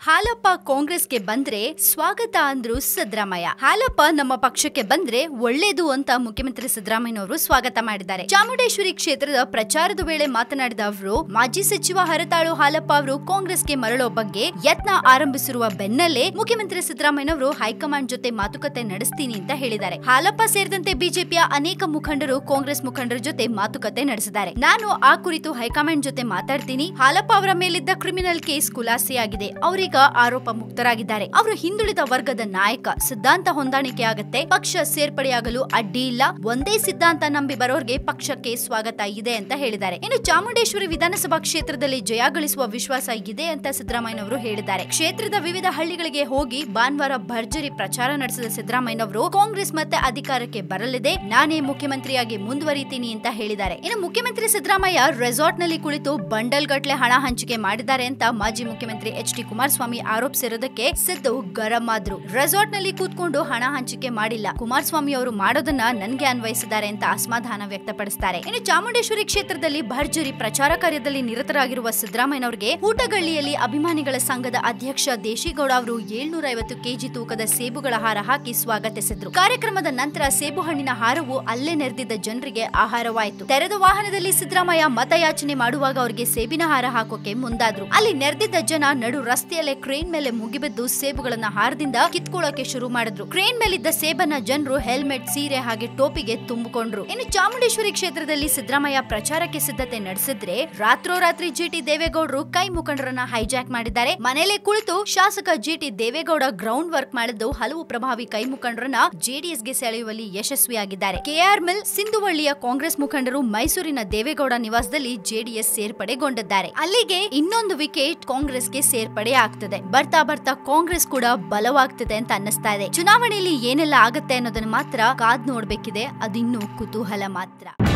ಹಾಲಪ್ಪ ಕಾಂಗ್ರೆಸ್ಗೆ ಬಂದ್ರೆ ಸ್ವಾಗತ ಅಂದ್ರು ಸಿದ್ದರಾಮಯ್ಯ ಹಾಲಪ್ಪ ನಮ್ಮ ಪಕ್ಷಕ್ಕೆ ಬಂದ್ರೆ ಒಳ್ಳೇದು ಅಂತ ಮುಖ್ಯಮಂತ್ರಿ ಸಿದ್ದರಾಮಯ್ಯನವರು ಸ್ವಾಗತ ಮಾಡಿದ್ದಾರೆ ಚಾಮುಂಡೇಶ್ವರಿ ಕ್ಷೇತ್ರದ ಪ್ರಚಾರದ ವೇಳೆ ಮಾತನಾಡಿದ ಅವರು ಮಾಜಿ ಸಚಿವ ಹರತಾಳು ಹಾಲಪ್ಪ ಅವರು ಕಾಂಗ್ರೆಸ್ಗೆ ಮರಳೋ ಬಗ್ಗೆ ಯತ್ನ ಆರಂಭಿಸಿರುವ ಬೆನ್ನಲ್ಲೇ ಮುಖ್ಯಮಂತ್ರಿ ಸಿದ್ದರಾಮಯ್ಯನವರು ಹೈಕಮಾಂಡ್ ಜೊತೆ ಮಾತುಕತೆ ನಡೆಸ್ತೀನಿ ಅಂತ ಹೇಳಿದ್ದಾರೆ ಹಾಲಪ್ಪ ಸೇರಿದಂತೆ ಬಿಜೆಪಿಯ ಅನೇಕ ಮುಖಂಡರು ಕಾಂಗ್ರೆಸ್ ಮುಖಂಡರ ಜೊತೆ ಮಾತುಕತೆ ನಡೆಸಿದ್ದಾರೆ ನಾನು ಆ ಕುರಿತು ಹೈಕಮಾಂಡ್ ಜೊತೆ ಮಾತಾಡ್ತೀನಿ ಹಾಲಪ್ಪ ಅವರ ಮೇಲಿದ್ದ ಕ್ರಿಮಿನಲ್ ಕೇಸ್ ಖುಲಾಸೆಯಾಗಿದೆ ಅವರೀಗ ಆರೋಪ ಮುಕ್ತರಾಗಿದ್ದಾರೆ ಅವರು ಹಿಂದುಳಿದ ವರ್ಗದ ನಾಯಕ ಸಿದ್ಧಾಂತ ಹೊಂದಾಣಿಕೆ ಆಗತ್ತೆ ಪಕ್ಷ ಸೇರ್ಪಡೆಯಾಗಲು ಅಡ್ಡಿ ಇಲ್ಲ ಒಂದೇ ಸಿದ್ಧಾಂತ ನಂಬಿ ಬರೋರ್ಗೆ ಪಕ್ಷಕ್ಕೆ ಸ್ವಾಗತ ಇದೆ ಅಂತ ಹೇಳಿದ್ದಾರೆ ಇನ್ನು ಚಾಮುಂಡೇಶ್ವರಿ ವಿಧಾನಸಭಾ ಕ್ಷೇತ್ರದಲ್ಲಿ ಜಯ ಗಳಿಸುವ ವಿಶ್ವಾಸ ಇದೆ ಅಂತ ಸಿದ್ದರಾಮಯ್ಯನವರು ಹೇಳಿದ್ದಾರೆ ಕ್ಷೇತ್ರದ ವಿವಿಧ ಹಳ್ಳಿಗಳಿಗೆ ಹೋಗಿ ಭಾನುವಾರ ಭರ್ಜರಿ ಪ್ರಚಾರ ನಡೆಸಿದ ಸಿದ್ದರಾಮಯ್ಯನವರು ಕಾಂಗ್ರೆಸ್ ಮತ್ತೆ ಅಧಿಕಾರಕ್ಕೆ ಬರಲಿದೆ ನಾನೇ ಮುಖ್ಯಮಂತ್ರಿಯಾಗಿ ಮುಂದುವರಿತೀನಿ ಅಂತ ಹೇಳಿದ್ದಾರೆ ಇನ್ನು ಮುಖ್ಯಮಂತ್ರಿ ಸಿದ್ದರಾಮಯ್ಯ ರೆಸಾರ್ಟ್ ನಲ್ಲಿ ಕುಳಿತು ಬಂಡಲ್ ಗಟ್ಲೆ ಹಣ ಹಂಚಿಕೆ ಮಾಡಿದ್ದಾರೆ ಅಂತ ಮಾಜಿ ಮುಖ್ಯಮಂತ್ರಿ ಎಚ್ ಡಿ ಕುಮಾರಸ್ವಾಮಿ ಆರೋಪಿಸಿರೋದಕ್ಕೆ ಸಿದ್ದು ಗರಂ ಆದ್ರು ರೆಸಾರ್ಟ್ ನಲ್ಲಿ ಕೂತ್ಕೊಂಡು ಹಣ ಹಂಚಿಕೆ ಮಾಡಿಲ್ಲ ಕುಮಾರಸ್ವಾಮಿ ಅವರು ಮಾಡೋದನ್ನ ನನ್ಗೆ ಅನ್ವಯಿಸಿದ್ದಾರೆ ಅಂತ ಅಸಮಾಧಾನ ವ್ಯಕ್ತಪಡಿಸಿದ್ದಾರೆ ಇನ್ನು ಚಾಮುಂಡೇಶ್ವರಿ ಕ್ಷೇತ್ರದಲ್ಲಿ ಭರ್ಜರಿ ಪ್ರಚಾರ ಕಾರ್ಯದಲ್ಲಿ ನಿರತರಾಗಿರುವ ಸಿದ್ದರಾಮಯ್ಯನವರಿಗೆ ಊಟಗಳ್ಳಿಯಲ್ಲಿ ಅಭಿಮಾನಿಗಳ ಸಂಘದ ಅಧ್ಯಕ್ಷ ದೇಶಿಗೌಡ ಅವರು ಏಳ್ನೂರ ಐವತ್ತು ಕೆಜಿ ತೂಕದ ಸೇಬುಗಳ ಹಾರ ಹಾಕಿ ಸ್ವಾಗತಿಸಿದ್ರು ಕಾರ್ಯಕ್ರಮದ ನಂತರ ಸೇಬು ಹಣ್ಣಿನ ಹಾರವು ಅಲ್ಲೇ ನೆರೆದಿದ್ದ ಜನರಿಗೆ ಆಹಾರವಾಯಿತು ತೆರೆದ ವಾಹನದಲ್ಲಿ ಸಿದ್ದರಾಮಯ್ಯ ಮತಯಾಚನೆ ಮಾಡುವಾಗ ಅವರಿಗೆ ಸೇಬಿನ ಹಾರ ಹಾಕೋಕೆ ಮುಂದಾದ್ರು ಅಲ್ಲಿ ನೆರೆದಿದ್ದ ಜನ ನಡು ರಸ್ತೆಯಲ್ಲೇ ಕ್ರೇನ್ ಮೇಲೆ ಮುಗಿಬಿದ್ದು ಸೇಬುಗಳನ್ನ ಹಾರದಿಂದ ಕಿತ್ಕೊಳ್ಳೋಕೆ ಶುರು ಮಾಡಿದ್ರು ಕ್ರೇನ್ ಮೇಲಿದ್ದ ಸೇಬನ್ನ ಜನರು ಹೆಲ್ಮೆಟ್ ಸೀರೆ ಹಾಗೆ ಟೋಪಿಗೆ ತುಂಬಿಕೊಂಡ್ರು ಇನ್ನು ಚಾಮುಂಡೇಶ್ವರಿ ಕ್ಷೇತ್ರದಲ್ಲಿ ಸಿದ್ದರಾಮಯ್ಯ ಪ್ರಚಾರಕ್ಕೆ ಸಿದ್ಧತೆ ನಡೆಸಿದ್ರೆ ರಾತ್ರೋರಾತ್ರಿ ಜಿಟಿ ದೇವೇಗೌಡರು ಕೈ ಮುಖಂಡರನ್ನ ಹೈಜಾಕ್ ಮಾಡಿದ್ದಾರೆ ಮನೇಲೆ ಕುಳಿತು ಶಾಸಕ ಜಿಟಿ ದೇವೇಗೌಡ ಗ್ರೌಂಡ್ ವರ್ಕ್ ಮಾಡಿದ್ದು ಹಲವು ಪ್ರಭಾವಿ ಕೈ ಮುಖಂಡರನ್ನ ಜೆಡಿಎಸ್ಗೆ ಸೆಳೆಯುವಲ್ಲಿ ಯಶಸ್ವಿಯಾಗಿದ್ದಾರೆ ಕೆಆರ್ ಮಿಲ್ ಸಿಂಧುವಳ್ಳಿಯ ಕಾಂಗ್ರೆಸ್ ಮುಖಂಡರು ಮೈಸೂರಿನ ದೇವೇಗೌಡ ನಿವಾಸದಲ್ಲಿ ಜೆಡಿಎಸ್ ಸೇರ್ಪಡೆಗೊಂಡಿದ್ದಾರೆ ಅಲ್ಲಿಗೆ ಇನ್ನೊಂದು ವಿಕೆಟ್ ಕಾಂಗ್ರೆಸ್ಗೆ ಸೇರ್ಪಡೆ ಆಗ್ತದೆ ಬರ್ತಾ ಬರ್ತಾ ಕಾಂಗ್ರೆಸ್ ಕೂಡ ಬಲವಾಗ್ತದೆ ಅಂತ ಅನ್ನಿಸ್ತಾ ಇದೆ ಚುನಾವಣೆಯಲ್ಲಿ ಏನೆಲ್ಲ ಆಗತ್ತೆ ಅನ್ನೋದನ್ನ ಮಾತ್ರ ಕಾದ್ ನೋಡ್ಬೇಕಿದೆ ಅದಿನ್ನೂ ಕುತೂಹಲ ಮಾತ್ರ